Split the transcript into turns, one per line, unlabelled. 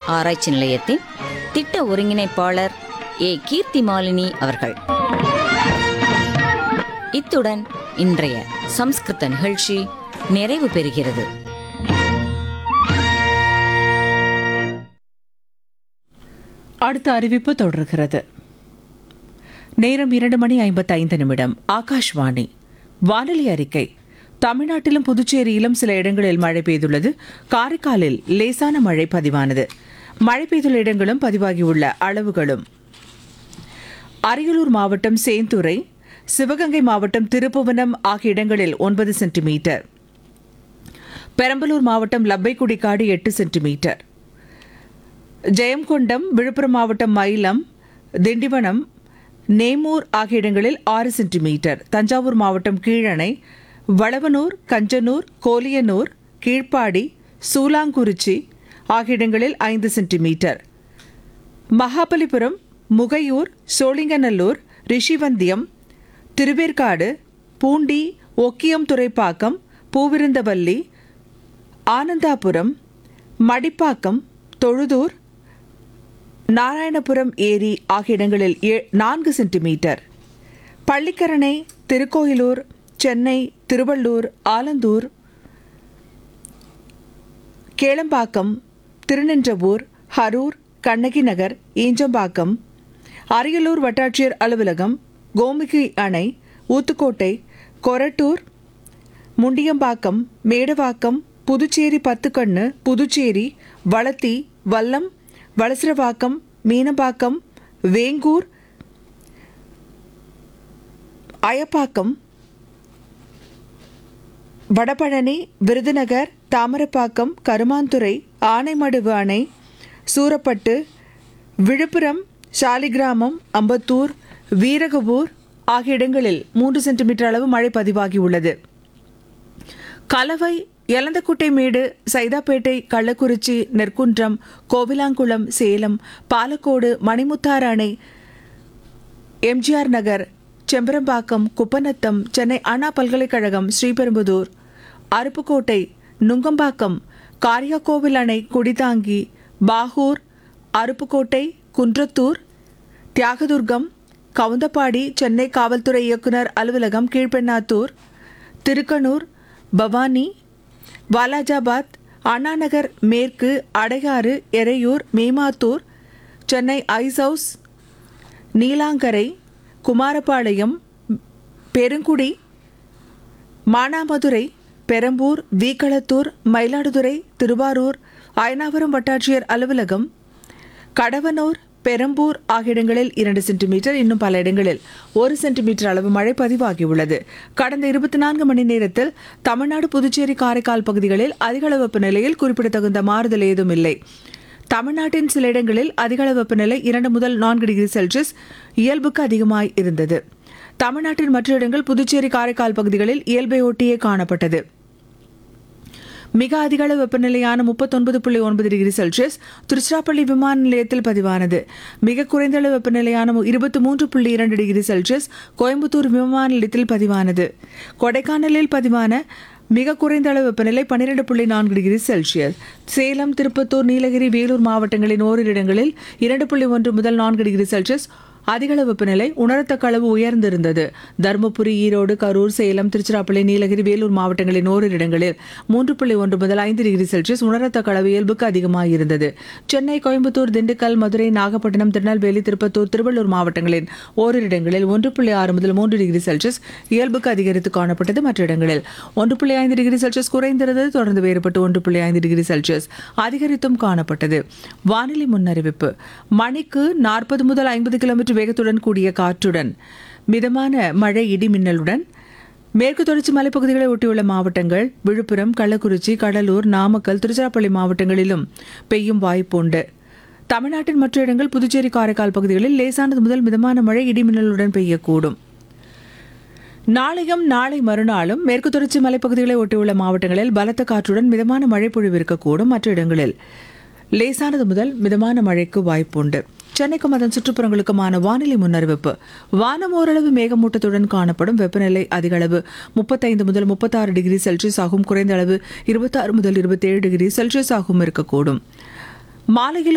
ஆராய்ச்சி நிலையத்தின் திட்ட ஒருங்கிணைப்பாளர் ஏ கீர்த்தி மாலினி அவர்கள் இத்துடன் இன்றைய சம்ஸ்கிருத நிகழ்ச்சி நிறைவு பெறுகிறது
அடுத்த அறிவிப்பு தொடர்கிறது நேரம் இரண்டு மணி ஐம்பத்தைந்து நிமிடம் ஆகாஷ்வாணி வானொலி அறிக்கை தமிழ்நாட்டிலும் புதுச்சேரியிலும் சில இடங்களில் மழை பெய்துள்ளது காரைக்காலில் லேசான மழை பதிவானது மழை பெய்துள்ள இடங்களும் பதிவாகியுள்ள அளவுகளும் அரியலூர் மாவட்டம் சேந்துரை சிவகங்கை மாவட்டம் திருப்புவனம் ஆகிய இடங்களில் ஒன்பது சென்டிமீட்டர் பெரம்பலூர் மாவட்டம் லப்பைக்குடிக்காடு எட்டு சென்டிமீட்டர் ஜெயங்கொண்டம் விழுப்புரம் மாவட்டம் மயிலம் திண்டிவனம் நேமூர் ஆகிய இடங்களில் ஆறு சென்டிமீட்டர் தஞ்சாவூர் மாவட்டம் கீழணை வளவனூர் கஞ்சனூர் கோலியனூர் கீழ்ப்பாடி சூலாங்குறிச்சி ஆகிய இடங்களில் ஐந்து சென்டிமீட்டர் மகாபலிபுரம் முகையூர் சோழிங்கநல்லூர் ரிஷிவந்தியம் திருவேற்காடு பூண்டி ஒக்கியம் துறைப்பாக்கம் பூவிருந்தவல்லி ஆனந்தாபுரம் மடிப்பாக்கம் தொழுதூர் நாராயணபுரம் ஏரி ஆகிய இடங்களில் ஏ- நான்கு சென்டிமீட்டர் பள்ளிக்கரணை திருக்கோயிலூர் சென்னை திருவள்ளூர் ஆலந்தூர் கேளம்பாக்கம் திருநின்றவூர் ஹரூர் கண்ணகி நகர் ஈஞ்சம்பாக்கம் அரியலூர் வட்டாட்சியர் அலுவலகம் கோமுகி அணை ஊத்துக்கோட்டை கொரட்டூர் முண்டியம்பாக்கம் மேடவாக்கம் புதுச்சேரி பத்துக்கண்ணு புதுச்சேரி வளத்தி வல்லம் வளசரவாக்கம் மீனம்பாக்கம் வேங்கூர் அயப்பாக்கம் வடபழனி விருதுநகர் தாமரப்பாக்கம் கருமாந்துறை ஆனைமடுவு அணை சூரப்பட்டு விழுப்புரம் சாலிகிராமம் அம்பத்தூர் வீரகபூர் ஆகிய இடங்களில் மூன்று சென்டிமீட்டர் அளவு மழை பதிவாகியுள்ளது கலவை எலந்தக்குட்டைமேடு சைதாப்பேட்டை கள்ளக்குறிச்சி நெற்குன்றம் கோவிலாங்குளம் சேலம் பாலக்கோடு மணிமுத்தாறு அணை எம்ஜிஆர் நகர் செம்பரம்பாக்கம் குப்பநத்தம் சென்னை அண்ணா பல்கலைக்கழகம் ஸ்ரீபெரும்புதூர் அருப்புக்கோட்டை நுங்கம்பாக்கம் காரியாக்கோவில் அணை குடிதாங்கி பாகூர் அருப்புக்கோட்டை குன்றத்தூர் தியாகதுர்கம் கவுந்தப்பாடி சென்னை காவல்துறை இயக்குனர் அலுவலகம் கீழ்பெண்ணாத்தூர் திருக்கனூர் பவானி வாலாஜாபாத் அண்ணாநகர் மேற்கு அடையாறு எறையூர் மேமாத்தூர் சென்னை ஐஸ் ஹவுஸ் நீலாங்கரை குமாரபாளையம் பெருங்குடி மானாமதுரை பெரம்பூர் வீக்களத்தூர் மயிலாடுதுறை திருவாரூர் அயனாவரம் வட்டாட்சியர் அலுவலகம் கடவனூர் பெரம்பூர் ஆகிய இடங்களில் இரண்டு சென்டிமீட்டர் இன்னும் பல இடங்களில் ஒரு சென்டிமீட்டர் அளவு மழை பதிவாகியுள்ளது கடந்த இருபத்தி நான்கு மணி நேரத்தில் தமிழ்நாடு புதுச்சேரி காரைக்கால் பகுதிகளில் அதிகளவு வெப்பநிலையில் குறிப்பிடத்தகுந்த மாறுதல் ஏதும் இல்லை தமிழ்நாட்டின் சில இடங்களில் அதிகளவு வெப்பநிலை இரண்டு முதல் நான்கு டிகிரி செல்சியஸ் இயல்புக்கு அதிகமாய் இருந்தது தமிழ்நாட்டின் மற்ற இடங்கள் புதுச்சேரி காரைக்கால் பகுதிகளில் இயல்பை ஒட்டியே காணப்பட்டது மிக அதிக அளவு வெப்பநிலையான முப்பத்தொன்பது புள்ளி ஒன்பது டிகிரி செல்சியஸ் திருச்சிராப்பள்ளி விமான நிலையத்தில் பதிவானது மிக குறைந்த அளவு வெப்பநிலையான இருபத்தி மூன்று புள்ளி இரண்டு டிகிரி செல்சியஸ் கோயம்புத்தூர் விமான நிலையத்தில் பதிவானது கொடைக்கானலில் பதிவான மிக குறைந்த அளவு வெப்பநிலை பன்னிரெண்டு புள்ளி நான்கு டிகிரி செல்சியஸ் சேலம் திருப்பத்தூர் நீலகிரி வேலூர் மாவட்டங்களின் ஓரிரு இடங்களில் இரண்டு புள்ளி ஒன்று முதல் நான்கு டிகிரி செல்சியஸ் அதிகளவு வெப்பநிலை உணரத்தக்க அளவு உயர்ந்திருந்தது தருமபுரி ஈரோடு கரூர் சேலம் திருச்சிராப்பள்ளி நீலகிரி வேலூர் மாவட்டங்களின் ஓரிரு இடங்களில் மூன்று புள்ளி ஒன்று முதல் ஐந்து டிகிரி செல்சியஸ் உணரத்தக்க அளவு இயல்புக்கு அதிகமாக இருந்தது சென்னை கோயம்புத்தூர் திண்டுக்கல் மதுரை நாகப்பட்டினம் திருநெல்வேலி திருப்பத்தூர் திருவள்ளூர் மாவட்டங்களின் ஓரிரு இடங்களில் ஒன்று புள்ளி ஆறு முதல் மூன்று டிகிரி செல்சியஸ் இயல்புக்கு அதிகரித்து காணப்பட்டது மற்ற இடங்களில் ஒன்று புள்ளி ஐந்து டிகிரி செல்சியஸ் குறைந்திருந்தது தொடர்ந்து வேறுபட்டு ஒன்று புள்ளி ஐந்து டிகிரி செல்சியஸ் அதிகரித்தும் காணப்பட்டது வானிலை முன்னறிவிப்பு மணிக்கு நாற்பது முதல் ஐம்பது கிலோமீட்டர் வேகத்துடன் கூடிய காற்றுடன் மிதமான மழை இடி மின்னலுடன் மேற்கு தொடர்ச்சி மலைப்பகுதிகளை ஒட்டியுள்ள மாவட்டங்கள் விழுப்புரம் கள்ளக்குறிச்சி கடலூர் நாமக்கல் திருச்சிராப்பள்ளி மாவட்டங்களிலும் பெய்யும் வாய்ப்புண்டு தமிழ்நாட்டின் மற்ற இடங்கள் புதுச்சேரி காரைக்கால் பகுதிகளில் லேசானது முதல் மிதமான மழை இடிமின்னலுடன் பெய்யக்கூடும் நாளையும் நாளை மறுநாளும் மேற்கு தொடர்ச்சி மலைப்பகுதிகளை ஒட்டியுள்ள மாவட்டங்களில் பலத்த காற்றுடன் மிதமான மழை பொழிவு இருக்கக்கூடும் மற்ற இடங்களில் லேசானது முதல் மிதமான மழைக்கு வாய்ப்புண்டு சென்னைக்கும் அதன் சுற்றுப்புறங்களுக்குமான வானிலை முன்னறிவிப்பு வானம் ஓரளவு மேகமூட்டத்துடன் காணப்படும் வெப்பநிலை அதிக அளவு முப்பத்தைந்து முதல் முப்பத்தாறு டிகிரி செல்சியஸ் ஆகும் குறைந்த அளவு இருபத்தாறு முதல் இருபத்தேழு டிகிரி செல்சியஸ் ஆகும் இருக்கக்கூடும் மாலையில்